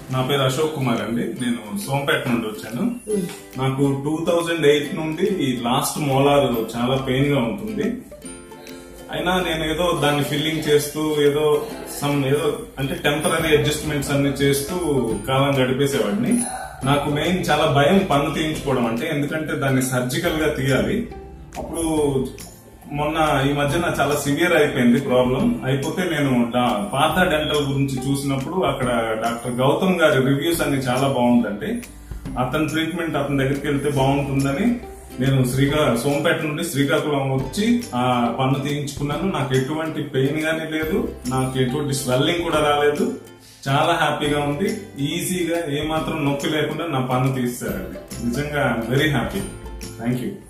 నా పేరు అశోక్ కుమార్ అండి నేను సోంపేట నుండి వచ్చాను నాకు టూ థౌజండ్ ఎయిట్ నుండి ఈ లాస్ట్ మోలార్ చాలా పెయిన్ గా ఉంటుంది అయినా నేను ఏదో దాన్ని ఫిల్లింగ్ చేస్తూ ఏదో సమ్ ఏదో అంటే టెంపరీ అడ్జస్ట్మెంట్స్ అన్ని చేస్తూ కాలం గడిపేసేవాడిని నాకు మెయిన్ చాలా భయం పన్ను తీయించుకోవడం అంటే ఎందుకంటే దాన్ని సర్జికల్ గా తీయాలి అప్పుడు మొన్న ఈ మధ్యన చాలా సివియర్ అయిపోయింది ప్రాబ్లం అయిపోతే నేను డా- పాత డెంటల్ గురించి చూసినప్పుడు అక్కడ డాక్టర్ గౌతమ్ గారి రివ్యూస్ అన్ని చాలా బాగుందంటే అతని ట్రీట్మెంట్ అతని దగ్గరికి వెళ్తే బాగుంటుందని నేను శ్రీకా సోంపేట నుండి శ్రీకాకుళం వచ్చి ఆ పన్ను తీయించుకున్నాను నాకు ఎటువంటి పెయిన్ గానీ లేదు నాకు ఎటువంటి స్వెల్లింగ్ కూడా రాలేదు చాలా హ్యాపీగా ఉంది ఈజీగా ఏమాత్రం నొప్పి లేకుండా నా పన్ను తీస్తారండి నిజంగా వెరీ హ్యాపీ థ్యాంక్ యూ